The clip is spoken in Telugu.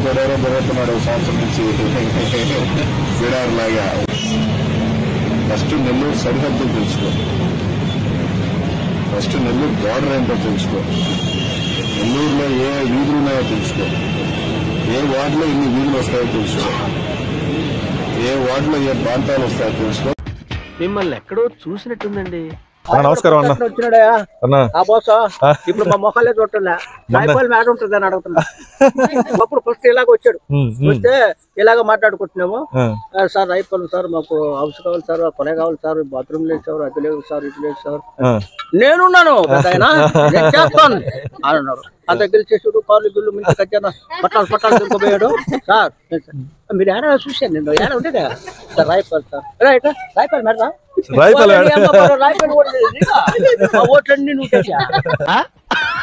గొడవ జరుగుతున్నాడు ఒక సంవత్సరం నుంచి బిడారులాగా ఫస్ట్ నెల్లూరు సరిహద్దులు తెలుసుకో ఫస్ట్ నెల్లూరు బార్డర్ ఏంటో తెలుసుకో నెల్లూరులో ఏ వీధులు ఉన్నాయో తెలుసుకో ఏ వార్డులో ఇన్ని వీధులు వస్తాయో తెలుసుకో ఏ వార్డులో ఏ ప్రాంతాలు వస్తాయో తెలుసుకో మిమ్మల్ని ఎక్కడో చూసినట్టుందండి అన్న, నమస్కారం అన్న వచ్చినాడయా అన్న ఆ బోస ఆ. ఇప్పుడు మా మొహాలే చూడలే రాయపాల్ మేడ ఉంటుంది అని అడుగుతున్నా అప్పుడు ఫస్ట్ ఇలాగ వచ్చాడు ఉమ్, ఉమ్, వస్తే ఇలాగ మాట్లాడుకుంటున్నాము ఆ, ఆ, సార్ రాయపాల్ సార్ మాకు హౌస్ కావాలి సార్ కొనే కావాలి సార్ బాత్రూమ్ లేదు సార్ అది లేదు సార్ ఇది లేదు సార్ ఆ. నేనున్నాను పెద్దాయన, నేను చేస్తాను అని అన్నాడు అంత గెలిచేసాడు కాళ్ళు గిల్లు మించి కట్టాను పట్టాలు పట్టాలు తిరుకోపోయాడు సార్ నేను సార్, మీరు ఏడా చూశాను నేను ఏడా ఉండేదా sir Rayapal sir right Rayapal madam Rayapal మేడ. రాయపాల్ ఓట్లు ఓట్లన్నీ నువ్వు చేశా